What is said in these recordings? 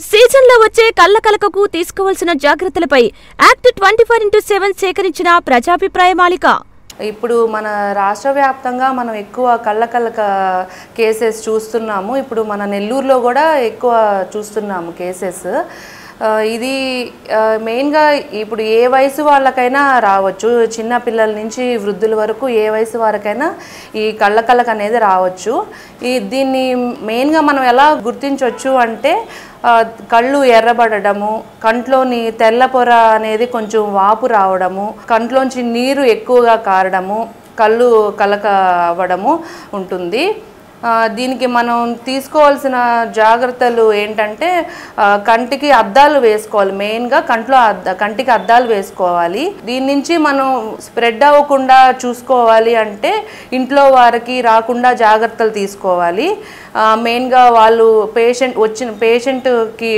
సీజన్లో వచ్చే కళ్ళ కలకకు తీసుకోవాల్సిన జాగ్రత్తలపై act twenty four into seven సేకరించిన ప్రజాభిప్రాయ మాలిక ఇప్పుడు మన రాష్ట్ర వ్యాప్తంగా మనం ఎక్కువ కళ్ళ కళ్ళక కేసెస్ చూస్తున్నాము ఇప్పుడు మన నెల్లూరులో కూడా ఎక్కువ చూస్తున్నాము కేసెస్ ఆ, ఇది ఆ, మెయిన్గా ఇప్పుడు ఏ వయసు వాళ్ళకైనా రావచ్చు చిన్న పిల్లల నుంచి వృద్ధుల వరకు ఏ వయసు వారికైనా ఈ కళ్ళ కళ్ళక అనేది రావచ్చు ఈ దీన్ని మెయిన్గా మనం ఎలా గుర్తించవచ్చు అంటే ఆ, కళ్ళు ఎర్రబడడము కంట్లోని తెల్ల పొర అనేది కొంచెం వాపు రావడము కంట్లోంచి నీరు ఎక్కువగా కారడము కళ్ళు కలక అవ్వడము ఉంటుంది ఆ, దీనికి మనం తీసుకోవాల్సిన జాగ్రత్తలు ఏంటంటే ఆ, కంటికి అద్దాలు వేసుకోవాలి మెయిన్గా కంట్లో అద్ద కంటికి అద్దాలు వేసుకోవాలి దీని నుంచి మనం స్ప్రెడ్ అవ్వకుండా చూసుకోవాలి అంటే ఇంట్లో వారికి రాకుండా జాగ్రత్తలు తీసుకోవాలి ఆ, మెయిన్గా వాళ్ళు పేషెంట్ వచ్చిన పేషెంట్కి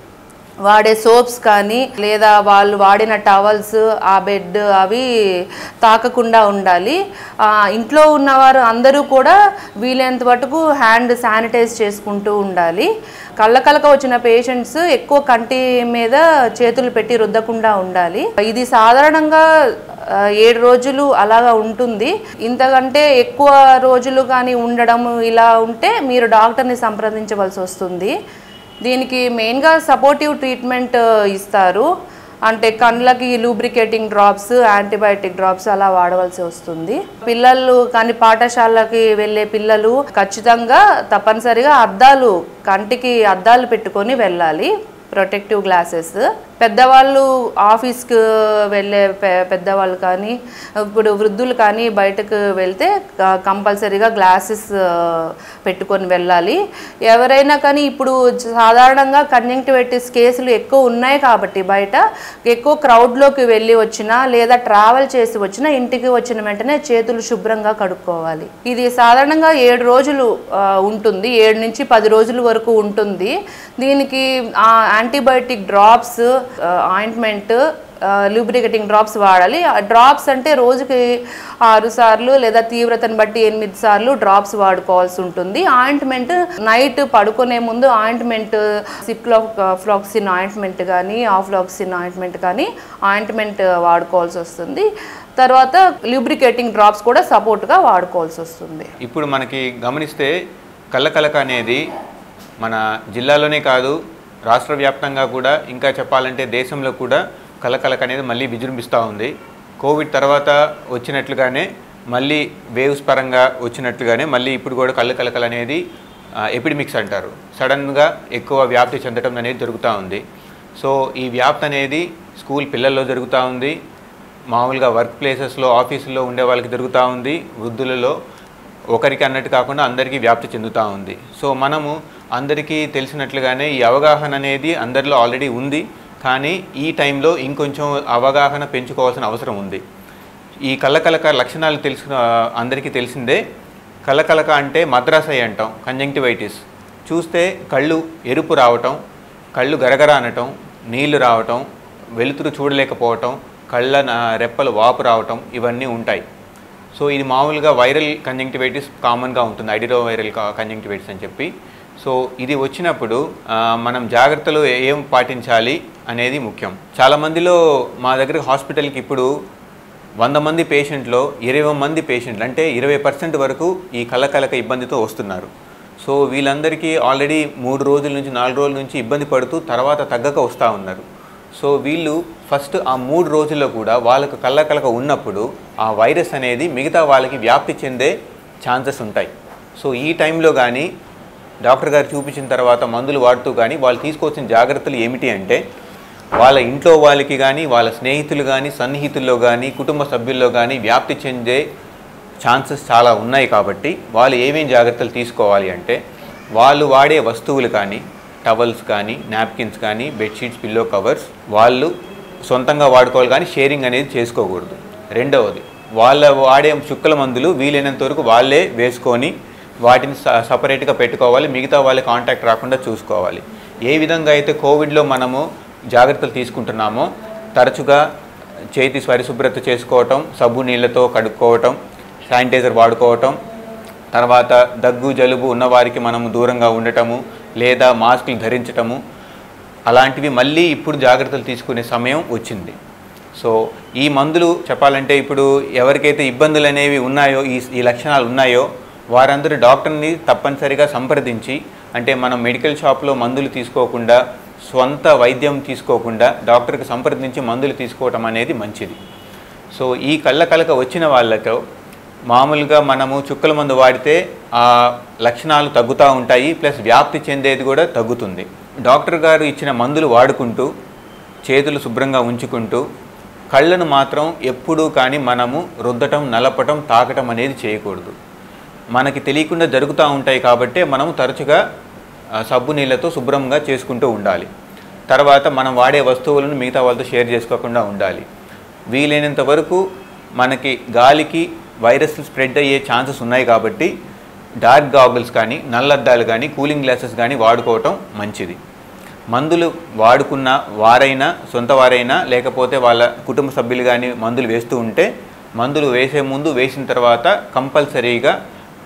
వాడే సోప్స్ కానీ లేదా వాళ్ళు వాడిన టవల్స్ ఆ బెడ్ అవి తాకకుండా ఉండాలి ఆ, ఇంట్లో ఉన్నవారు అందరూ కూడా వీలైనంత మటుకు హ్యాండ్ శానిటైజ్ చేసుకుంటూ ఉండాలి కళ్ళ కలక వచ్చిన పేషెంట్స్ ఎక్కువ కంటి మీద చేతులు పెట్టి రుద్దకుండా ఉండాలి ఇది సాధారణంగా ఆ, ఏడు రోజులు అలాగా ఉంటుంది ఇంతకంటే ఎక్కువ రోజులు కానీ ఉండడం ఇలా ఉంటే మీరు డాక్టర్ని సంప్రదించవలసి వస్తుంది దీనికి మెయిన్గా సపోర్టివ్ ట్రీట్మెంట్ ఇస్తారు అంటే కళ్ళకి లూబ్రికేటింగ్ డ్రాప్స్ యాంటీబయాటిక్ డ్రాప్స్ అలా వాడవలసి వస్తుంది పిల్లలు కానీ పాఠశాలకి వెళ్ళే పిల్లలు ఖచ్చితంగా తప్పనిసరిగా అద్దాలు కంటికి అద్దాలు పెట్టుకొని వెళ్ళాలి ప్రొటెక్టివ్ గ్లాసెస్ పెద్దవాళ్ళు ఆఫీస్కి వెళ్ళే పె- పెద్దవాళ్ళు కానీ ఇప్పుడు వృద్ధులు కానీ బయటకు వెళ్తే క- కంపల్సరీగా గ్లాసెస్ పెట్టుకొని వెళ్ళాలి ఎవరైనా కానీ ఇప్పుడు సాధారణంగా కంజంక్టివైటిస్ కేసులు ఎక్కువ ఉన్నాయి కాబట్టి బయట ఎక్కువ క్రౌడ్లోకి వెళ్ళి వచ్చినా లేదా ట్రావెల్ చేసి వచ్చినా ఇంటికి వచ్చిన వెంటనే చేతులు శుభ్రంగా కడుక్కోవాలి ఇది సాధారణంగా ఏడు రోజులు ఆ, ఉంటుంది ఏడు నుంచి పది రోజుల వరకు ఉంటుంది దీనికి antibiotic drops ointment lubricating drops వాడాలి ఆ డ్రాప్స్ అంటే రోజుకి ఆరు సార్లు లేదా తీవ్రతను బట్టి ఎనిమిది సార్లు డ్రాప్స్ వాడుకోవాల్సి ఉంటుంది ఆయింట్మెంట్ నైట్ పడుకునే ముందు ఆయింట్మెంట్ సిప్లో ఫ్లాక్సిన్ ఆయింట్మెంట్ కానీ ఆఫ్లాక్సిన్ ఆయింట్మెంట్ కానీ ఆయింట్మెంట్ వాడుకోవాల్సి వస్తుంది తర్వాత లూబ్రికేటింగ్ డ్రాప్స్ కూడా సపోర్ట్గా వాడుకోవాల్సి వస్తుంది ఇప్పుడు మనకి గమనిస్తే కళ్ళకలక అనేది మన జిల్లాలోనే కాదు రాష్ట్ర వ్యాప్తంగా కూడా ఇంకా చెప్పాలంటే దేశంలో కూడా కళ్ళకలక అనేది మళ్ళీ విజృంభిస్తూ ఉంది కోవిడ్ తర్వాత వచ్చినట్లుగానే మళ్ళీ వేవ్స్ పరంగా వచ్చినట్లుగానే మళ్ళీ ఇప్పుడు కూడా కళ్ళు కలకలు అనేది ఎపిడమిక్స్ అంటారు సడన్గా ఎక్కువ వ్యాప్తి చెందడం అనేది జరుగుతూ ఉంది సో ఈ వ్యాప్తి అనేది స్కూల్ పిల్లల్లో జరుగుతూ ఉంది మామూలుగా వర్క్ ప్లేసెస్లో ఆఫీసుల్లో ఉండే వాళ్ళకి జరుగుతూ ఉంది వృద్ధులలో ఒకరికి అన్నట్టు కాకుండా అందరికీ వ్యాప్తి చెందుతూ ఉంది సో మనము అందరికీ తెలిసినట్లుగానే ఈ అవగాహన అనేది అందరిలో ఆల్రెడీ ఉంది కానీ ఈ టైంలో ఇంకొంచెం అవగాహన పెంచుకోవాల్సిన అవసరం ఉంది ఈ కళ్ళకలక లక్షణాలు తెలిసిన అందరికీ తెలిసిందే కళ్ళకలక అంటే మద్రాసై అంటాం కంజంక్టివైటిస్ చూస్తే కళ్ళు ఎరుపు రావటం కళ్ళు గరగర అనటం నీళ్లు రావటం వెలుతురు చూడలేకపోవటం కళ్ళ నా- రెప్పలు వాపు రావటం ఇవన్నీ ఉంటాయి సో ఇది మామూలుగా వైరల్ కంజంక్టివైటిస్ కామన్గా ఉంటుంది ఐడిరో వైరల్ కంజంక్టివైటిస్ అని చెప్పి సో ఇది వచ్చినప్పుడు ఆ, మనం జాగ్రత్తలు ఏం పాటించాలి అనేది ముఖ్యం చాలామందిలో మా దగ్గర హాస్పిటల్కి ఇప్పుడు వంద మంది పేషెంట్లో ఇరవై మంది పేషెంట్లు అంటే ఇరవై పర్సెంట్ వరకు ఈ కళ్ళకలక ఇబ్బందితో వస్తున్నారు సో వీళ్ళందరికీ ఆల్రెడీ మూడు రోజుల నుంచి నాలుగు రోజుల నుంచి ఇబ్బంది పడుతూ తర్వాత తగ్గక వస్తూ ఉన్నారు సో వీళ్ళు ఫస్ట్ ఆ మూడు రోజుల్లో కూడా వాళ్ళకు కళ్ళకలక ఉన్నప్పుడు ఆ వైరస్ అనేది మిగతా వాళ్ళకి వ్యాప్తి చెందే ఛాన్సెస్ ఉంటాయి సో ఈ టైంలో కానీ డాక్టర్ గారు చూపించిన తర్వాత మందులు వాడుతూ కానీ వాళ్ళు తీసుకోవాల్సిన జాగ్రత్తలు ఏమిటి అంటే వాళ్ళ ఇంట్లో వాళ్ళకి కానీ వాళ్ళ స్నేహితులు కానీ సన్నిహితుల్లో కానీ కుటుంబ సభ్యుల్లో కానీ వ్యాప్తి చెందే ఛాన్సెస్ చాలా ఉన్నాయి కాబట్టి వాళ్ళు ఏమేం జాగ్రత్తలు తీసుకోవాలి అంటే వాళ్ళు వాడే వస్తువులు కానీ టవల్స్ కానీ నాప్కిన్స్ కానీ బెడ్షీట్స్ పిల్లో కవర్స్ వాళ్ళు సొంతంగా వాడుకోవాలి కానీ షేరింగ్ అనేది చేసుకోకూడదు రెండవది వాళ్ళ వాడే చుక్కల మందులు వీలైనంత వరకు వాళ్ళే వేసుకొని వాటిని స- సపరేట్గా పెట్టుకోవాలి మిగతా వాళ్ళ కాంటాక్ట్ రాకుండా చూసుకోవాలి ఏ విధంగా అయితే కోవిడ్లో మనము జాగ్రత్తలు తీసుకుంటున్నామో తరచుగా చేతి పరిశుభ్రత చేసుకోవటం సబ్బు నీళ్ళతో కడుక్కోవటం శానిటైజర్ వాడుకోవటం తర్వాత దగ్గు జలుబు ఉన్నవారికి మనము దూరంగా ఉండటము లేదా మాస్కులు ధరించటము అలాంటివి మళ్ళీ ఇప్పుడు జాగ్రత్తలు తీసుకునే సమయం వచ్చింది సో ఈ మందులు చెప్పాలంటే ఇప్పుడు ఎవరికైతే ఇబ్బందులు అనేవి ఉన్నాయో ఈ ఈ లక్షణాలు ఉన్నాయో వారందరూ డాక్టర్ని తప్పనిసరిగా సంప్రదించి అంటే మనం మెడికల్ షాప్లో మందులు తీసుకోకుండా స్వంత వైద్యం తీసుకోకుండా డాక్టర్కి సంప్రదించి మందులు తీసుకోవటం అనేది మంచిది సో ఈ కళ్ళ కలక వచ్చిన వాళ్ళతో మామూలుగా మనము చుక్కల మందు వాడితే ఆ లక్షణాలు తగ్గుతూ ఉంటాయి ప్లస్ వ్యాప్తి చెందేది కూడా తగ్గుతుంది డాక్టర్ గారు ఇచ్చిన మందులు వాడుకుంటూ చేతులు శుభ్రంగా ఉంచుకుంటూ కళ్ళను మాత్రం ఎప్పుడూ కానీ మనము రుద్దటం నలపటం తాకటం అనేది చేయకూడదు మనకి తెలియకుండా జరుగుతూ ఉంటాయి కాబట్టి మనం తరచుగా ఆ, సబ్బు నీళ్ళతో శుభ్రంగా చేసుకుంటూ ఉండాలి తర్వాత మనం వాడే వస్తువులను మిగతా వాళ్ళతో షేర్ చేసుకోకుండా ఉండాలి వీలైనంత వరకు మనకి గాలికి వైరస్ స్ప్రెడ్ అయ్యే ఛాన్సెస్ ఉన్నాయి కాబట్టి డార్క్ గాగుల్స్ కానీ నల్లద్దాలు కానీ కూలింగ్ గ్లాసెస్ కానీ వాడుకోవటం మంచిది మందులు వాడుకున్న వారైనా సొంత వారైనా లేకపోతే వాళ్ళ కుటుంబ సభ్యులు కానీ మందులు వేస్తూ ఉంటే మందులు వేసే ముందు వేసిన తర్వాత కంపల్సరీగా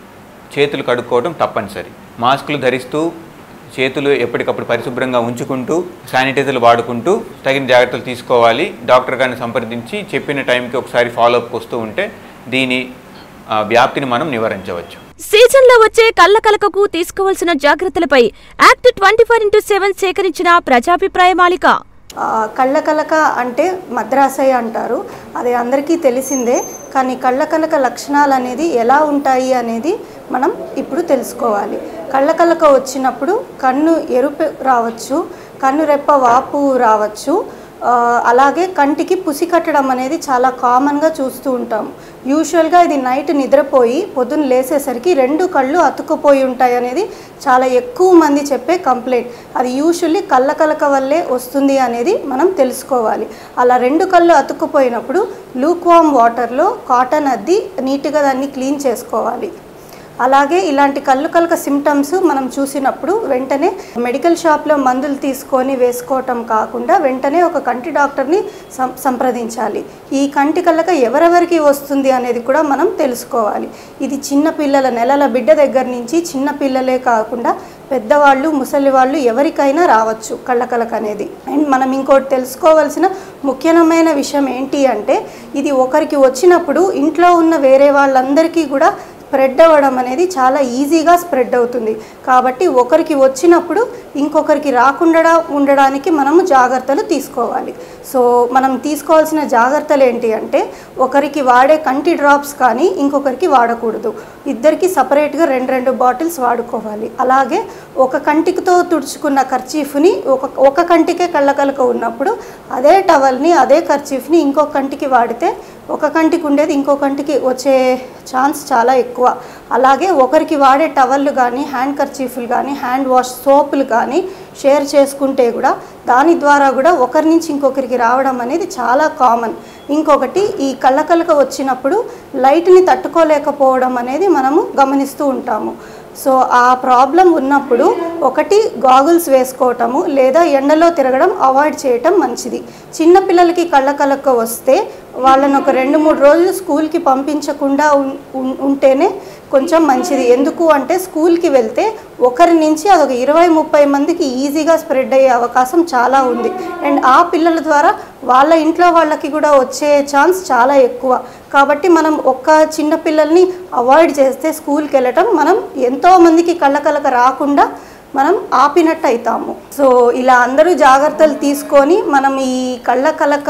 చేతులు కడుక్కోవడం తప్పనిసరి మాస్కులు ధరిస్తూ చేతులు ఎప్పటికప్పుడు పరిశుభ్రంగా ఉంచుకుంటూ శానిటైజర్లు వాడుకుంటూ తగిన జాగ్రత్తలు తీసుకోవాలి డాక్టర్ గారిని సంప్రదించి చెప్పిన టైంకి ఒకసారి ఫాలోఅప్ వస్తూ ఉంటే దీని ఆ, వ్యాప్తిని మనం నివారించవచ్చు సీజన్లో వచ్చే కళ్ళ కలకకు తీసుకోవాల్సిన జాగ్రత్తలపై act twenty four into seven సేకరించిన ప్రజాభిప్రాయ మాలిక ఆ, కళ్ళ కలక అంటే మద్రాసయ్య అంటారు అది అందరికీ తెలిసిందే కానీ కళ్ళ కలక లక్షణాలు అనేది ఎలా ఉంటాయి అనేది మనం ఇప్పుడు తెలుసుకోవాలి కళ్ళ కలక వచ్చినప్పుడు కన్ను ఎరుపు రావచ్చు కన్ను రెప్ప వాపు రావచ్చు ఆ, అలాగే కంటికి పుసి కట్టడం అనేది చాలా కామన్గా చూస్తూ ఉంటాం యూజువల్గా ఇది నైట్ నిద్రపోయి పొద్దున్న లేసేసరికి రెండు కళ్ళు అతుక్కుపోయి ఉంటాయి అనేది చాలా ఎక్కువ మంది చెప్పే కంప్లైంట్ అది యూజువల్లీ కళ్ళ కలక వల్లే వస్తుంది అనేది మనం తెలుసుకోవాలి అలా రెండు కళ్ళు అతుక్కుపోయినప్పుడు లూక్వామ్ వాటర్లో కాటన్ అద్ది నీట్గా దాన్ని క్లీన్ చేసుకోవాలి అలాగే ఇలాంటి కళ్ళు కలక సిమ్టమ్స్ మనం చూసినప్పుడు వెంటనే మెడికల్ షాప్లో మందులు తీసుకొని వేసుకోవటం కాకుండా వెంటనే ఒక కంటి డాక్టర్ని సం సంప్రదించాలి ఈ కంటి కలక ఎవరెవరికి వస్తుంది అనేది కూడా మనం తెలుసుకోవాలి ఇది చిన్న పిల్లల నెలల బిడ్డ దగ్గర నుంచి చిన్న పిల్లలే కాకుండా పెద్దవాళ్ళు ముసలి వాళ్ళు ఎవరికైనా రావచ్చు కళ్ళకలక అనేది అండ్ మనం ఇంకోటి తెలుసుకోవాల్సిన ముఖ్యమైన విషయం ఏంటి అంటే ఇది ఒకరికి వచ్చినప్పుడు ఇంట్లో ఉన్న వేరే వాళ్ళందరికీ కూడా స్ప్రెడ్ అవ్వడం అనేది చాలా ఈజీగా స్ప్రెడ్ అవుతుంది కాబట్టి ఒకరికి వచ్చినప్పుడు ఇంకొకరికి రాకుండా ఉండడానికి మనము జాగ్రత్తలు తీసుకోవాలి సో మనం తీసుకోవాల్సిన జాగ్రత్తలు ఏంటి అంటే ఒకరికి వాడే కంటి డ్రాప్స్ కానీ ఇంకొకరికి వాడకూడదు ఇద్దరికి సపరేట్గా రెండు రెండు బాటిల్స్ వాడుకోవాలి అలాగే ఒక కంటికితో తుడుచుకున్న ఖర్చీఫ్ని ఒక ఒక కంటికే కళ్ళకలక ఉన్నప్పుడు అదే టవల్ని అదే ఖర్చీఫ్ని ఇంకో కంటికి వాడితే ఒక కంటికి ఉండేది ఇంకో కంటికి వచ్చే ఛాన్స్ చాలా ఎక్కువ అలాగే ఒకరికి వాడే టవల్లు కానీ హ్యాండ్ కర్చీఫ్లు కానీ హ్యాండ్ వాష్ సోపులు కానీ షేర్ చేసుకుంటే కూడా దాని ద్వారా కూడా ఒకరి నుంచి ఇంకొకరికి రావడం అనేది చాలా కామన్ ఇంకొకటి ఈ కళ్ళకలక వచ్చినప్పుడు లైట్ని తట్టుకోలేకపోవడం అనేది మనము గమనిస్తూ ఉంటాము సో ఆ ప్రాబ్లం ఉన్నప్పుడు ఒకటి గాగుల్స్ వేసుకోవటము లేదా ఎండలో తిరగడం అవాయిడ్ చేయటం మంచిది చిన్నపిల్లలకి కళ్ళకలక వస్తే వాళ్ళని ఒక రెండు మూడు రోజులు స్కూల్కి పంపించకుండా ఉన్- ఉన్- ఉంటేనే కొంచెం మంచిది ఎందుకు అంటే స్కూల్కి వెళ్తే ఒకరి నుంచి అదొక ఇరవై ముప్పై మందికి ఈజీగా స్ప్రెడ్ అయ్యే అవకాశం చాలా ఉంది అండ్ ఆ పిల్లల ద్వారా వాళ్ళ ఇంట్లో వాళ్ళకి కూడా వచ్చే ఛాన్స్ చాలా ఎక్కువ కాబట్టి మనం ఒక్క చిన్న పిల్లల్ని అవాయిడ్ చేస్తే స్కూల్కి వెళ్ళటం మనం ఎంతో మందికి కళ్ళకలక రాకుండా మనం ఆపినట్టు అవుతాము సో ఇలా అందరూ జాగ్రత్తలు తీసుకొని మనం ఈ కళ్ళ కలక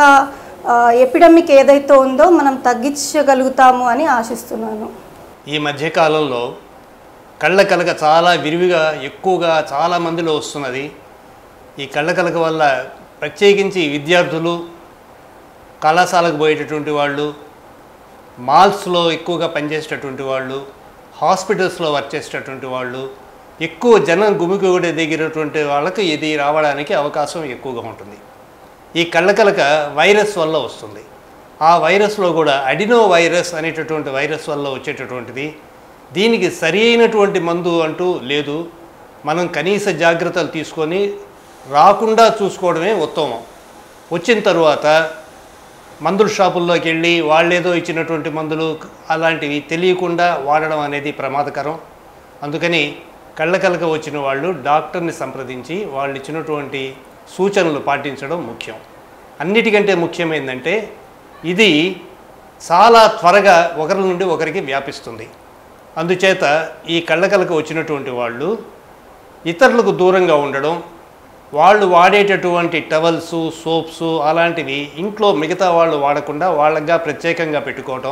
ఎపిడమిక్ ఏదైతే ఉందో మనం తగ్గించగలుగుతాము అని ఆశిస్తున్నాను ఈ మధ్యకాలంలో కళ్ళ కలక చాలా విరివిగా ఎక్కువగా చాలా మందిలో వస్తున్నది ఈ కళ్ళ కలక వల్ల ప్రత్యేకించి విద్యార్థులు కళాశాలకు పోయేటటువంటి వాళ్ళు మాల్స్లో ఎక్కువగా పనిచేసేటటువంటి వాళ్ళు హాస్పిటల్స్లో వర్క్ చేసేటటువంటి వాళ్ళు ఎక్కువ జనం గుమిగూడే దిగినటువంటి వాళ్ళకి ఇది రావడానికి అవకాశం ఎక్కువగా ఉంటుంది ఈ కళ్ళకలక వైరస్ వల్ల వస్తుంది ఆ వైరస్లో కూడా అడినో వైరస్ అనేటటువంటి వైరస్ వల్ల వచ్చేటటువంటిది దీనికి సరి అయినటువంటి మందు అంటూ లేదు మనం కనీస జాగ్రత్తలు తీసుకొని రాకుండా చూసుకోవడమే ఉత్తమం వచ్చిన తరువాత మందుల షాపుల్లోకి వెళ్ళి వాళ్ళేదో ఇచ్చినటువంటి మందులు అలాంటివి తెలియకుండా వాడడం అనేది ప్రమాదకరం అందుకని కళ్ళకలక వచ్చిన వాళ్ళు డాక్టర్ని సంప్రదించి వాళ్ళు ఇచ్చినటువంటి సూచనలు పాటించడం ముఖ్యం అన్నిటికంటే ముఖ్యమైందంటే ఇది చాలా త్వరగా ఒకరి నుండి ఒకరికి వ్యాపిస్తుంది అందుచేత ఈ కళ్ళకలకు వచ్చినటువంటి వాళ్ళు ఇతరులకు దూరంగా ఉండడం వాళ్ళు వాడేటటువంటి టవల్స్ సోప్స్ అలాంటివి ఇంట్లో మిగతా వాళ్ళు వాడకుండా వాళ్ళగా ప్రత్యేకంగా పెట్టుకోవటం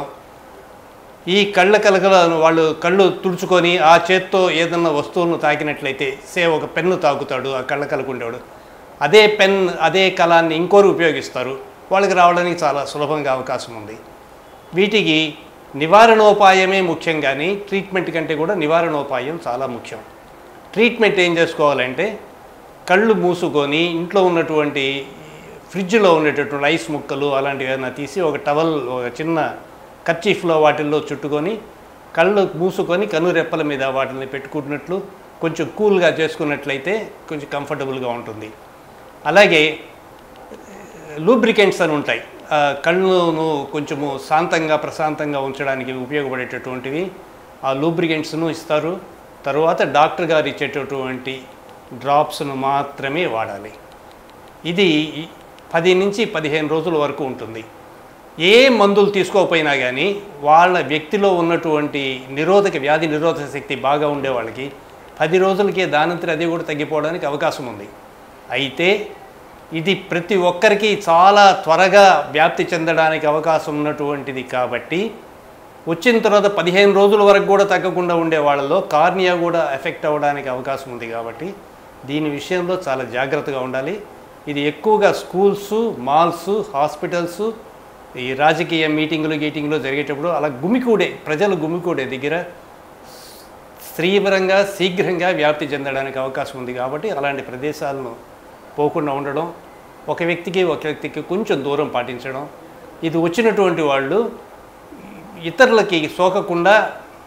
ఈ కళ్ళ కలకలను వాళ్ళు కళ్ళు తుడుచుకొని ఆ చేత్తో ఏదన్నా వస్తువులను తాకినట్లయితే సే ఒక పెన్ను తాకుతాడు ఆ కళ్ళ కలకుండేవాడు అదే పెన్ అదే కళాన్ని ఇంకోరు ఉపయోగిస్తారు వాళ్ళకి రావడానికి చాలా సులభంగా అవకాశం ఉంది వీటికి నివారణోపాయమే ముఖ్యం కానీ ట్రీట్మెంట్ కంటే కూడా నివారణోపాయం చాలా ముఖ్యం ట్రీట్మెంట్ ఏం చేసుకోవాలంటే కళ్ళు మూసుకొని ఇంట్లో ఉన్నటువంటి ఫ్రిడ్జ్లో ఉండేటటువంటి ఐస్ ముక్కలు అలాంటివి ఏదైనా తీసి ఒక టవల్ ఒక చిన్న కర్చీఫ్లో వాటిల్లో చుట్టుకొని కళ్ళు మూసుకొని కనురెప్పల మీద వాటిని పెట్టుకున్నట్లు కొంచెం కూల్గా చేసుకున్నట్లయితే కొంచెం కంఫర్టబుల్గా ఉంటుంది అలాగే లూబ్రికెంట్స్ అని ఉంటాయి ఆ, కళ్ళును కొంచెము శాంతంగా ప్రశాంతంగా ఉంచడానికి ఉపయోగపడేటటువంటివి ఆ లూబ్రికెంట్స్ను ఇస్తారు తర్వాత డాక్టర్ గారు ఇచ్చేటటువంటి డ్రాప్స్ను మాత్రమే వాడాలి ఇది పది నుంచి పదిహేను రోజుల వరకు ఉంటుంది ఏ మందులు తీసుకోకపోయినా కానీ వాళ్ళ వ్యక్తిలో ఉన్నటువంటి నిరోధక వ్యాధి నిరోధక శక్తి బాగా ఉండే వాళ్ళకి పది రోజులకే దానంతరం అది కూడా తగ్గిపోవడానికి అవకాశం ఉంది అయితే ఇది ప్రతి ఒక్కరికి చాలా త్వరగా వ్యాప్తి చెందడానికి అవకాశం ఉన్నటువంటిది కాబట్టి వచ్చిన తర్వాత పదిహేను రోజుల వరకు కూడా తగ్గకుండా ఉండే వాళ్ళలో కార్నియా కూడా ఎఫెక్ట్ అవ్వడానికి అవకాశం ఉంది కాబట్టి దీని విషయంలో చాలా జాగ్రత్తగా ఉండాలి ఇది ఎక్కువగా స్కూల్స్ మాల్స్ హాస్పిటల్స్ ఈ రాజకీయ మీటింగులు గీటింగ్లు జరిగేటప్పుడు అలా గుమికూడే ప్రజలు గుమికూడే దగ్గర తీవ్రంగా శీఘ్రంగా వ్యాప్తి చెందడానికి అవకాశం ఉంది కాబట్టి అలాంటి ప్రదేశాలను పోకుండా ఉండడం ఒక వ్యక్తికి ఒక వ్యక్తికి కొంచెం దూరం పాటించడం ఇది వచ్చినటువంటి వాళ్ళు ఇతరులకి సోకకుండా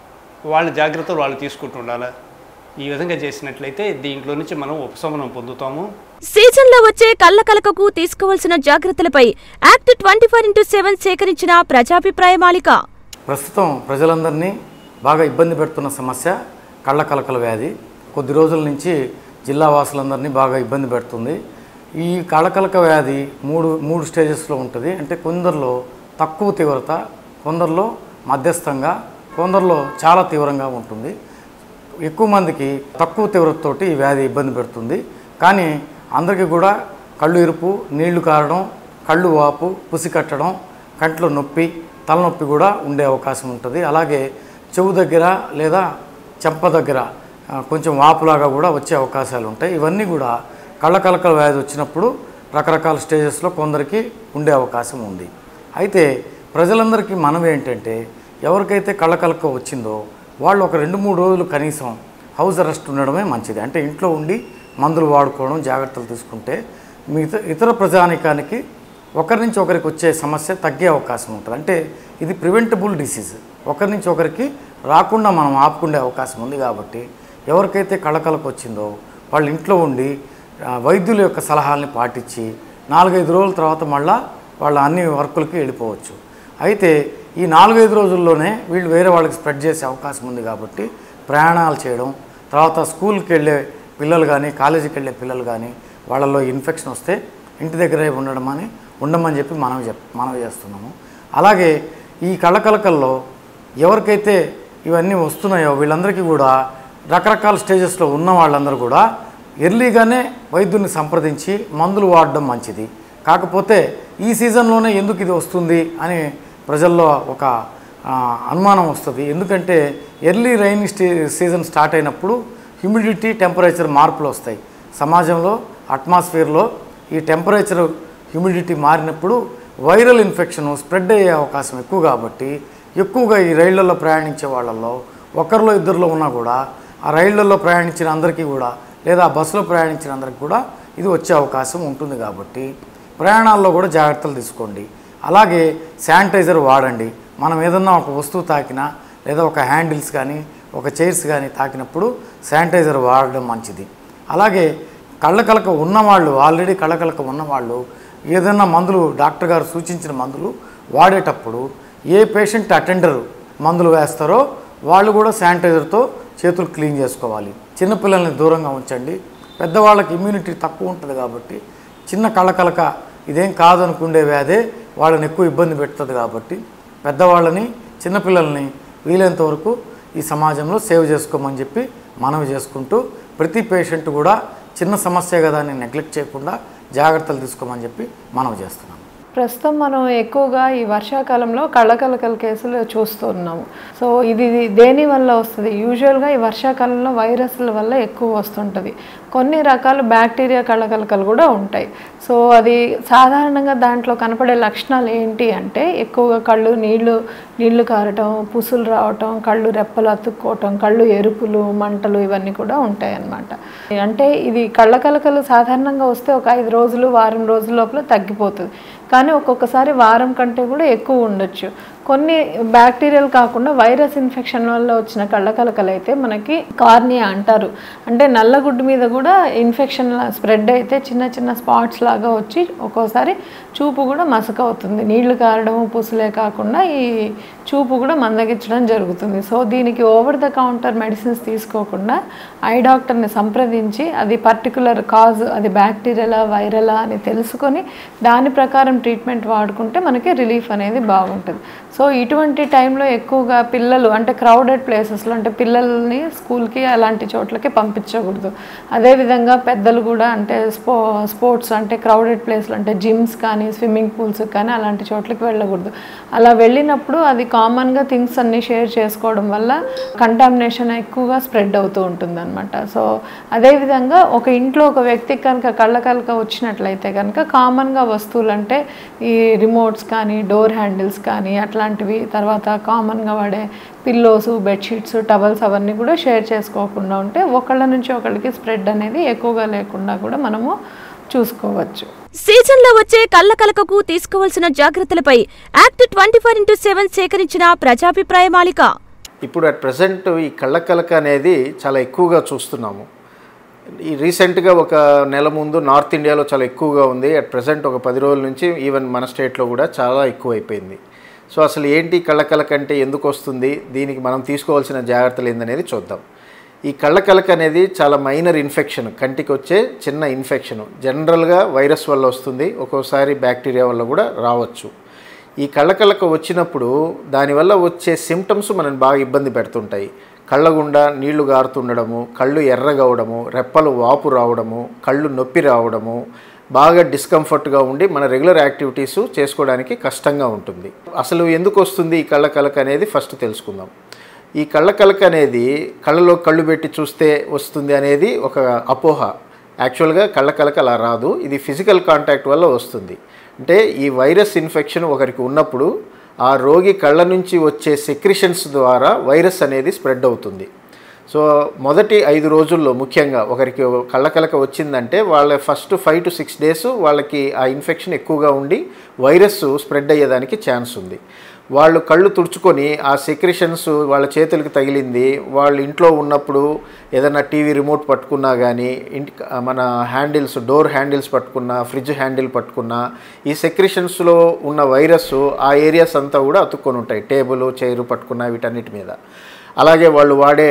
వాళ్ళ జాగ్రత్తలు వాళ్ళు తీసుకుంటూ ఉండాలి ఈ విధంగా చేసినట్లయితే దీంట్లో నుంచి మనం ఉపశమనం పొందుతాము సీజన్లో వచ్చే కళ్ళ కలకకు తీసుకోవాల్సిన జాగ్రత్తలపై act twenty four into seven సేకరించిన ప్రజాభిప్రాయ మాలిక ప్రస్తుతం ప్రజలందరినీ బాగా ఇబ్బంది పెడుతున్న సమస్య కళ్ళ కలకల వ్యాధి కొద్ది రోజుల నుంచి జిల్లా వాసులందరినీ బాగా ఇబ్బంది పెడుతుంది ఈ కళకలక వ్యాధి మూడు మూడు స్టేజెస్లో ఉంటుంది అంటే కొందరిలో తక్కువ తీవ్రత కొందరిలో మధ్యస్థంగా కొందరిలో చాలా తీవ్రంగా ఉంటుంది ఎక్కువ మందికి తక్కువ తీవ్రతతోటి ఈ వ్యాధి ఇబ్బంది పెడుతుంది కానీ అందరికీ కూడా కళ్ళు ఇరుపు నీళ్లు కారడం కళ్ళు వాపు పుసి కట్టడం కంట్లో నొప్పి తలనొప్పి కూడా ఉండే అవకాశం ఉంటుంది అలాగే చెవు దగ్గర లేదా చెంప దగ్గర ఆ, కొంచెం వాపులాగా కూడా వచ్చే అవకాశాలు ఉంటాయి ఇవన్నీ కూడా కళ్ళ కలకల వ్యాధి వచ్చినప్పుడు రకరకాల స్టేజెస్లో కొందరికి ఉండే అవకాశం ఉంది అయితే ప్రజలందరికీ మనం ఏంటంటే ఎవరికైతే కళ్ళ కలక వచ్చిందో వాళ్ళు ఒక రెండు మూడు రోజులు కనీసం హౌస్ అరెస్ట్ ఉండడమే మంచిది అంటే ఇంట్లో ఉండి మందులు వాడుకోవడం జాగ్రత్తలు తీసుకుంటే మిగతా ఇతర ప్రజానికానికి ఒకరి నుంచి ఒకరికి వచ్చే సమస్య తగ్గే అవకాశం ఉంటుంది అంటే ఇది ప్రివెంటబుల్ డిసీజ్ ఒకరి నుంచి ఒకరికి రాకుండా మనం ఆపుకునే అవకాశం ఉంది కాబట్టి ఎవరికైతే కళకలకు వచ్చిందో వాళ్ళు ఇంట్లో ఉండి ఆ, వైద్యుల యొక్క సలహాలని పాటించి నాలుగైదు రోజుల తర్వాత మళ్ళా వాళ్ళ అన్ని వర్కులకి వెళ్ళిపోవచ్చు అయితే ఈ నాలుగైదు రోజుల్లోనే వీళ్ళు వేరే వాళ్ళకి స్ప్రెడ్ చేసే అవకాశం ఉంది కాబట్టి ప్రయాణాలు చేయడం తర్వాత స్కూల్కి వెళ్ళే పిల్లలు కానీ కాలేజీకి వెళ్ళే పిల్లలు కానీ వాళ్ళలో ఇన్ఫెక్షన్ వస్తే ఇంటి దగ్గరే ఉండడం అని ఉండమని చెప్పి మనం చెప్ మనం చేస్తున్నాము అలాగే ఈ కళకలకల్లో ఎవరికైతే ఇవన్నీ వస్తున్నాయో వీళ్ళందరికీ కూడా రకరకాల స్టేజెస్లో ఉన్న వాళ్ళందరూ కూడా ఎర్లీగానే వైద్యుని సంప్రదించి మందులు వాడడం మంచిది కాకపోతే ఈ సీజన్లోనే ఎందుకు ఇది వస్తుంది అని ప్రజల్లో ఒక ఆ, అనుమానం వస్తుంది ఎందుకంటే early rain stay season start అయినప్పుడు హ్యూమిడిటీ టెంపరేచర్ మార్పులు వస్తాయి సమాజంలో అట్మాస్ఫియర్లో ఈ టెంపరేచర్ హ్యూమిడిటీ మారినప్పుడు వైరల్ ఇన్ఫెక్షన్ స్ప్రెడ్ అయ్యే అవకాశం ఎక్కువ కాబట్టి ఎక్కువగా ఈ రైళ్లలో ప్రయాణించే వాళ్ళల్లో ఒకరిలో ఇద్దరిలో ఉన్నా కూడా ఆ రైళ్లలో ప్రయాణించిన అందరికీ కూడా లేదా ఆ బస్సులో ప్రయాణించిన అందరికీ కూడా ఇది వచ్చే అవకాశం ఉంటుంది కాబట్టి ప్రయాణాల్లో కూడా జాగ్రత్తలు తీసుకోండి అలాగే శానిటైజర్ వాడండి మనం ఏదన్నా ఒక వస్తువు తాకినా లేదా ఒక హ్యాండిల్స్ కానీ ఒక చైర్స్ కానీ తాకినప్పుడు శానిటైజర్ వాడడం మంచిది అలాగే కళ్ళకలక ఉన్నవాళ్ళు ఆల్రెడీ కళ్ళకలక ఉన్నవాళ్ళు ఏదైనా మందులు డాక్టర్ గారు సూచించిన మందులు వాడేటప్పుడు ఏ పేషెంట్ అటెండర్ మందులు వేస్తారో వాళ్ళు కూడా శానిటైజర్తో చేతులు క్లీన్ చేసుకోవాలి చిన్నపిల్లల్ని దూరంగా ఉంచండి పెద్దవాళ్ళకి ఇమ్యూనిటీ తక్కువ ఉంటుంది కాబట్టి చిన్న కళ్ళకలక ఇదేం కాదనుకుండే వ్యాధే వాళ్ళని ఎక్కువ ఇబ్బంది పెడుతుంది కాబట్టి పెద్దవాళ్ళని చిన్నపిల్లల్ని వీలైనంత వరకు ఈ సమాజంలో సేవ్ చేసుకోమని చెప్పి మనవి చేసుకుంటూ ప్రతి పేషెంట్ కూడా చిన్న సమస్య కదా అని నెగ్లెక్ట్ చేయకుండా జాగ్రత్తలు తీసుకోమని చెప్పి మనవి చేస్తున్నాం ప్రస్తుతం మనం ఎక్కువగా ఈ వర్షాకాలంలో కళ్ళకలకల కేసులు చూస్తున్నాము సో ఇది దేని వల్ల వస్తుంది యూజువల్గా ఈ వర్షాకాలంలో వైరస్ల వల్ల ఎక్కువ వస్తుంటుంది కొన్ని రకాల బ్యాక్టీరియా కళ్ళకలకలు కూడా ఉంటాయి సో అది సాధారణంగా దాంట్లో కనపడే లక్షణాలు ఏంటి అంటే ఎక్కువగా కళ్ళు నీళ్లు నీళ్లు కారటం పుసులు రావటం కళ్ళు రెప్పలు అతుక్కోవటం కళ్ళు ఎరుపులు మంటలు ఇవన్నీ కూడా ఉంటాయి అన్నమాట అంటే ఇది కళ్ళకలకలు సాధారణంగా వస్తే ఒక ఐదు రోజులు వారం రోజుల లోపల తగ్గిపోతుంది కానీ ఒక్కొక్కసారి వారం కంటే కూడా ఎక్కువ ఉండొచ్చు కొన్ని బ్యాక్టీరియల్ కాకుండా వైరస్ ఇన్ఫెక్షన్ వల్ల వచ్చిన కళ్ళకలకలు అయితే మనకి కార్నియా అంటారు అంటే నల్లగుడ్డు మీద కూడా ఇన్ఫెక్షన్ స్ప్రెడ్ అయితే చిన్న చిన్న స్పాట్స్ లాగా వచ్చి ఒక్కోసారి చూపు కూడా మసక అవుతుంది నీళ్లు కారడం పుసులే కాకుండా ఈ చూపు కూడా మందగించడం జరుగుతుంది సో దీనికి ఓవర్ ద కౌంటర్ మెడిసిన్స్ తీసుకోకుండా ఐ డాక్టర్ని సంప్రదించి అది పర్టికులర్ కాజ్ అది బ్యాక్టీరియలా వైరలా అని తెలుసుకొని దాని ప్రకారం ట్రీట్మెంట్ వాడుకుంటే మనకి రిలీఫ్ అనేది బాగుంటుంది సో ఇటువంటి టైంలో ఎక్కువగా పిల్లలు అంటే క్రౌడెడ్ ప్లేసెస్లో అంటే పిల్లల్ని స్కూల్కి అలాంటి చోట్లకి పంపించకూడదు అదేవిధంగా పెద్దలు కూడా అంటే స్పో స్పోర్ట్స్ అంటే క్రౌడెడ్ ప్లేస్లు అంటే జిమ్స్ కానీ స్విమ్మింగ్ పూల్స్ కానీ అలాంటి చోట్లకి వెళ్ళకూడదు అలా వెళ్ళినప్పుడు అది కామన్గా థింగ్స్ అన్నీ షేర్ చేసుకోవడం వల్ల కంటామినేషన్ ఎక్కువగా స్ప్రెడ్ అవుతూ ఉంటుంది అనమాట సో అదేవిధంగా ఒక ఇంట్లో ఒక వ్యక్తికి కనుక కళ్ళకలక వచ్చినట్లయితే కనుక కామన్గా వస్తువులు అంటే ఈ రిమోట్స్ కానీ డోర్ హ్యాండిల్స్ కానీ అట్లాంటివి తర్వాత కామన్గా వాడే పిల్లోస్ బెడ్షీట్స్ టవల్స్ అవన్నీ కూడా షేర్ చేసుకోకుండా ఉంటే ఒకళ్ళ నుంచి ఒకళ్ళకి స్ప్రెడ్ అనేది ఎక్కువగా లేకుండా కూడా మనము చూసుకోవచ్చు సీజన్లో వచ్చే కళ్ళ కలకకు తీసుకోవాల్సిన జాగ్రత్తలపై act twenty four into seven సేకరించిన ప్రజాభిప్రాయ మాలిక ఇప్పుడు అట్ ప్రజెంట్ ఈ కళ్ళకలక అనేది చాలా ఎక్కువగా చూస్తున్నాము ఈ రీసెంట్గా ఒక నెల ముందు నార్త్ ఇండియాలో చాలా ఎక్కువగా ఉంది అట్ ప్రజెంట్ ఒక పది రోజుల నుంచి ఈవెన్ మన స్టేట్లో కూడా చాలా ఎక్కువ అయిపోయింది సో అసలు ఏంటి కళ్ళకలక అంటే ఎందుకు వస్తుంది దీనికి మనం తీసుకోవాల్సిన జాగ్రత్తలు ఏందనేది చూద్దాం ఈ కళ్ళకలక అనేది చాలా మైనర్ ఇన్ఫెక్షన్ కంటికి వచ్చే చిన్న ఇన్ఫెక్షన్ జనరల్గా వైరస్ వల్ల వస్తుంది ఒక్కోసారి బ్యాక్టీరియా వల్ల కూడా రావచ్చు ఈ కళ్ళకలక వచ్చినప్పుడు దానివల్ల వచ్చే సిమ్టమ్స్ మనని బాగా ఇబ్బంది పెడుతుంటాయి కళ్ళగుండా నీళ్లు గారుతుండడము కళ్ళు ఎర్రగవడము రెప్పలు వాపు రావడము కళ్ళు నొప్పి రావడము బాగా డిస్కంఫర్ట్గా ఉండి మన రెగ్యులర్ యాక్టివిటీస్ చేసుకోవడానికి కష్టంగా ఉంటుంది అసలు ఎందుకు వస్తుంది ఈ కళ్ళకలక అనేది ఫస్ట్ తెలుసుకుందాం ఈ కళ్ళకలక అనేది కళ్ళలో కళ్ళు పెట్టి చూస్తే వస్తుంది అనేది ఒక అపోహ యాక్చువల్గా కళ్ళకలక అలా రాదు ఇది ఫిజికల్ కాంటాక్ట్ వల్ల వస్తుంది అంటే ఈ వైరస్ ఇన్ఫెక్షన్ ఒకరికి ఉన్నప్పుడు ఆ రోగి కళ్ళ నుంచి వచ్చే సెక్రిషన్స్ ద్వారా వైరస్ అనేది స్ప్రెడ్ అవుతుంది సో మొదటి ఐదు రోజుల్లో ముఖ్యంగా ఒకరికి కళ్ళకలక వచ్చిందంటే వాళ్ళ first five to six days వాళ్ళకి ఆ ఇన్ఫెక్షన్ ఎక్కువగా ఉండి వైరస్ స్ప్రెడ్ అయ్యేదానికి ఛాన్స్ ఉంది వాళ్ళు కళ్ళు తుడుచుకొని ఆ సెక్రిషన్స్ వాళ్ళ చేతులకి తగిలింది వాళ్ళు ఇంట్లో ఉన్నప్పుడు ఏదైనా టీవీ రిమోట్ పట్టుకున్నా కానీ ఇంటి మన హ్యాండిల్స్ డోర్ హ్యాండిల్స్ పట్టుకున్నా ఫ్రిడ్జ్ హ్యాండిల్ పట్టుకున్నా ఈ సెక్రిషన్స్లో ఉన్న వైరస్ ఆ ఏరియాస్ అంతా కూడా అతుక్కొని ఉంటాయి టేబుల్ చైరు పట్టుకున్నా వీటన్నిటి మీద అలాగే వాళ్ళు వాడే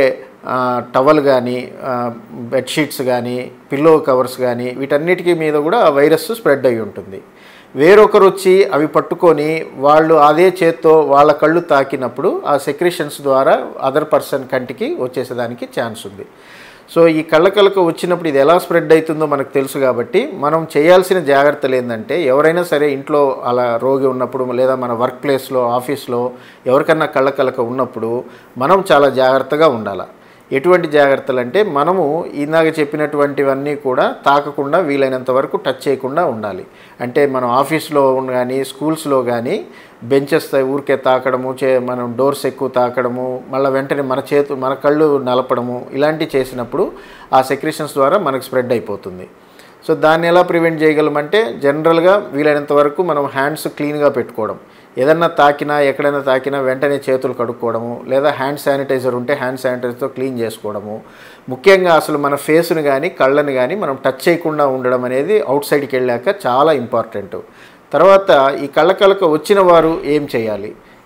టవల్ కానీ బెడ్షీట్స్ కానీ పిల్లో కవర్స్ కానీ వీటన్నిటికీ మీద కూడా ఆ వైరస్ స్ప్రెడ్ అయి ఉంటుంది వేరొకరు వచ్చి అవి పట్టుకొని వాళ్ళు అదే చేత్తో వాళ్ళ కళ్ళు తాకినప్పుడు ఆ సెక్రిషన్స్ ద్వారా అదర్ పర్సన్ కంటికి వచ్చేసేదానికి ఛాన్స్ ఉంది సో ఈ కళ్ళకలకు వచ్చినప్పుడు ఇది ఎలా స్ప్రెడ్ అవుతుందో మనకు తెలుసు కాబట్టి మనం చేయాల్సిన జాగ్రత్తలు ఏంటంటే ఎవరైనా సరే ఇంట్లో అలా రోగి ఉన్నప్పుడు లేదా మన వర్క్ ప్లేస్లో ఆఫీస్లో ఎవరికన్నా కళ్ళకలక ఉన్నప్పుడు మనం చాలా జాగ్రత్తగా ఉండాలి ఎటువంటి జాగ్రత్తలు అంటే మనము ఇందాక చెప్పినటువంటివన్నీ కూడా తాకకుండా వీలైనంత వరకు టచ్ చేయకుండా ఉండాలి అంటే మనం ఆఫీస్లో కానీ స్కూల్స్లో కానీ బెంచెస్ ఊరికే తాకడము చే మనం డోర్స్ ఎక్కువ తాకడము మళ్ళీ వెంటనే మన చేతు మన కళ్ళు నలపడము ఇలాంటివి చేసినప్పుడు ఆ సెక్రేషన్స్ ద్వారా మనకు స్ప్రెడ్ అయిపోతుంది సో దాన్ని ఎలా ప్రివెంట్ చేయగలమంటే జనరల్గా వీలైనంత వరకు మనం హ్యాండ్స్ క్లీన్గా పెట్టుకోవడం ఏదన్నా తాకినా ఎక్కడైనా తాకినా వెంటనే చేతులు కడుక్కోవడము లేదా హ్యాండ్ శానిటైజర్ ఉంటే హ్యాండ్ శానిటైజర్తో క్లీన్ చేసుకోవడము ముఖ్యంగా అసలు మన ఫేస్ని కానీ కళ్ళని కానీ మనం టచ్ చేయకుండా ఉండడం అనేది అవుట్ సైడ్కి వెళ్ళాక చాలా ఇంపార్టెంట్ తర్వాత ఈ కళ్ళకలక వచ్చిన వారు ఏం చేయాలి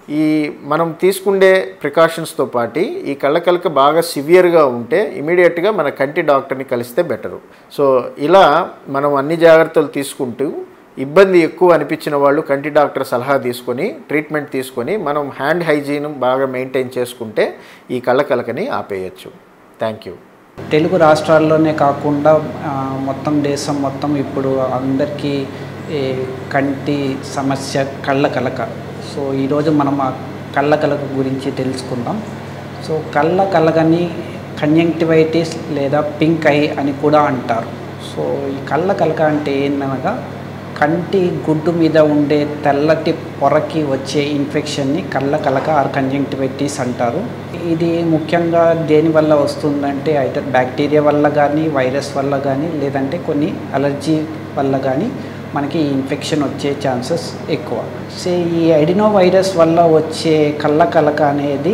ఈ మనం తీసుకుండే ప్రికాషన్స్తో పాటు ఈ కళ్ళకలక బాగా సివియర్గా ఉంటే ఇమీడియట్గా మన కంటి డాక్టర్ని కలిస్తే బెటరు సో ఇలా మనం అన్ని జాగ్రత్తలు తీసుకుంటూ ఇబ్బంది ఎక్కువ అనిపించిన వాళ్ళు కంటి డాక్టర్ సలహా తీసుకొని ట్రీట్మెంట్ తీసుకొని మనం హ్యాండ్ హైజీన్ బాగా మెయింటైన్ చేసుకుంటే ఈ కళ్ళకలకని ఆపేయచ్చు థ్యాంక్ యూ తెలుగు రాష్ట్రాల్లోనే కాకుండా ఆ, మొత్తం దేశం మొత్తం ఇప్పుడు అందరికీ ఈ కంటి సమస్య కళ్ళ కలక సో ఈరోజు మనం ఆ కళ్ళ కలక గురించి తెలుసుకుందాం సో కళ్ళ కలకని కంజంక్టివైటిస్ లేదా పింక్ ఐ అని కూడా అంటారు సో ఈ కళ్ళ కలక అంటే ఏంటనగా కంటి గుడ్డు మీద ఉండే తెల్లటి పొరకి వచ్చే ఇన్ఫెక్షన్ని కళ్ళ కలక ఆర్ కంజంక్టివైటిస్ అంటారు ఇది ముఖ్యంగా దేని వల్ల వస్తుందంటే అయితే బ్యాక్టీరియా వల్ల కానీ వైరస్ వల్ల కానీ లేదంటే కొన్ని అలర్జీ వల్ల కానీ మనకి ఈ ఇన్ఫెక్షన్ వచ్చే ఛాన్సెస్ ఎక్కువ సో ఈ ఎడినో వైరస్ వల్ల వచ్చే కళ్ళ కలక అనేది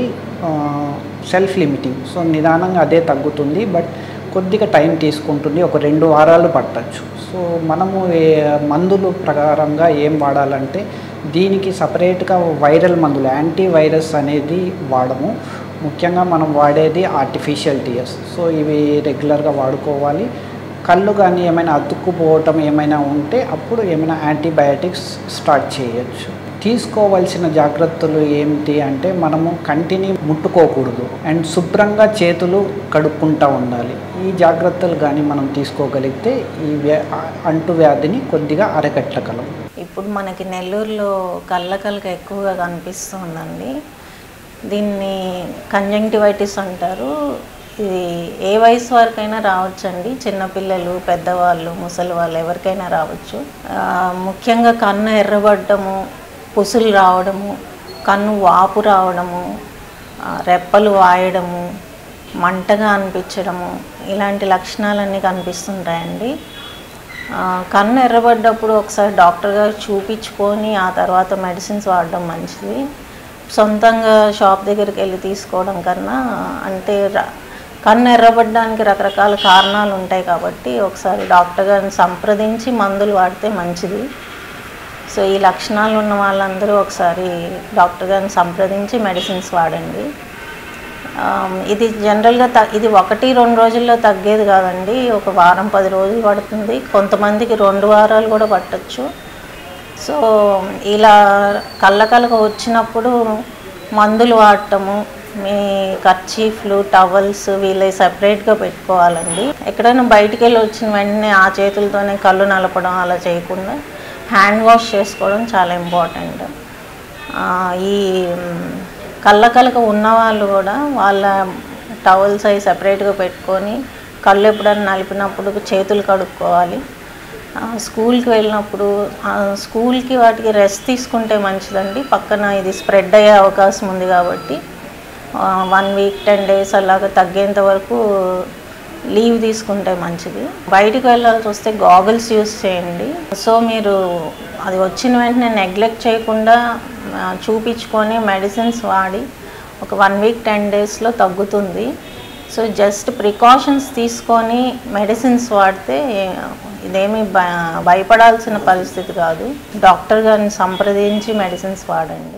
సెల్ఫ్ లిమిటింగ్ సో నిదానంగా అదే తగ్గుతుంది బట్ కొద్దిగా టైం తీసుకుంటుంది ఒక రెండు వారాలు పట్టచ్చు సో మనము ఏ- మందులు ప్రకారంగా ఏం వాడాలంటే దీనికి సపరేట్గా వైరల్ మందులు యాంటీ వైరస్ అనేది వాడము ముఖ్యంగా మనం వాడేది ఆర్టిఫిషియల్ టీయర్స్ సో ఇవి రెగ్యులర్గా వాడుకోవాలి కళ్ళు కానీ ఏమైనా అతుక్కుపోవటం ఏమైనా ఉంటే అప్పుడు ఏమైనా యాంటీబయాటిక్స్ స్టార్ట్ చేయొచ్చు తీసుకోవాల్సిన జాగ్రత్తలు ఏమిటి అంటే మనము కంటిని ముట్టుకోకూడదు అండ్ శుభ్రంగా చేతులు కడుక్కుంటూ ఉండాలి ఈ జాగ్రత్తలు కానీ మనం తీసుకోగలిగితే ఈ వ్యా అంటువ్యాధిని కొద్దిగా అరకట్టగలం ఇప్పుడు మనకి నెల్లూరులో కళ్ళకలక ఎక్కువగా కనిపిస్తుందండి దీన్ని కంజంక్టివైటిస్ అంటారు ఇది ఏ వయసు వరకైనా రావచ్చండి చిన్నపిల్లలు పెద్దవాళ్ళు ముసలి వాళ్ళు ఎవరికైనా రావచ్చు ఆ, ముఖ్యంగా కన్ను ఎర్రబడ్డము పుసులు రావడము కన్ను వాపు రావడము ఆ, రెప్పలు వాయడము మంటగా అనిపించడము ఇలాంటి లక్షణాలన్నీ కనిపిస్తుంటాయండి ఆ, కన్ను ఎర్రబడ్డప్పుడు ఒకసారి డాక్టర్ గారు చూపించుకొని ఆ తర్వాత మెడిసిన్స్ వాడడం మంచిది సొంతంగా షాప్ దగ్గరికి వెళ్ళి తీసుకోవడం కన్నా అంటే ర- కన్ను ఎర్రబడడానికి రకరకాల కారణాలు ఉంటాయి కాబట్టి ఒకసారి డాక్టర్ గారిని సంప్రదించి మందులు వాడితే మంచిది సో ఈ లక్షణాలు ఉన్న వాళ్ళందరూ ఒకసారి డాక్టర్ గారిని సంప్రదించి మెడిసిన్స్ వాడండి ఆమ్, ఇది జనరల్గా త ఇది ఒకటి రెండు రోజుల్లో తగ్గేది కాదండి ఒక వారం పది రోజులు పడుతుంది కొంతమందికి రెండు వారాలు కూడా పట్టచ్చు సో ఇలా కళ్ళకలక వచ్చినప్పుడు మందులు వాడటము మీ కర్చీఫ్లు టవల్స్ వీళ్ళవి సపరేట్గా పెట్టుకోవాలండి ఎక్కడైనా బయటికి వెళ్ళి వచ్చిన వెంటనే ఆ చేతులతోనే కళ్ళు నలపడం అలా చేయకుండా హ్యాండ్ వాష్ చేసుకోవడం చాలా ఇంపార్టెంట్ ఆ, ఈ మ్, కళ్ళకలక ఉన్నవాళ్ళు కూడా వాళ్ళ టవల్స్ అవి సపరేట్గా పెట్టుకొని కళ్ళు ఎప్పుడైనా నలిపినప్పుడు చేతులు కడుక్కోవాలి ఆ, స్కూల్కి వెళ్ళినప్పుడు ఆ, స్కూల్కి వాటికి రెస్ట్ తీసుకుంటే మంచిదండి పక్కన ఇది స్ప్రెడ్ అయ్యే అవకాశం ఉంది కాబట్టి వన్ వీక్ టెన్ డేస్ అలాగా తగ్గేంత వరకు లీవ్ తీసుకుంటే మంచిది బయటికి వెళ్ళాల్సి వస్తే గాగుల్స్ యూస్ చేయండి సో మీరు అది వచ్చిన వెంటనే నెగ్లెక్ట్ చేయకుండా ఆ, చూపించుకొని మెడిసిన్స్ వాడి ఒక వన్ వీక్ టెన్ డేస్లో తగ్గుతుంది సో జస్ట్ ప్రికాషన్స్ తీసుకొని మెడిసిన్స్ వాడితే ఇదేమీ భ భయపడాల్సిన పరిస్థితి కాదు డాక్టర్ గారిని సంప్రదించి మెడిసిన్స్ వాడండి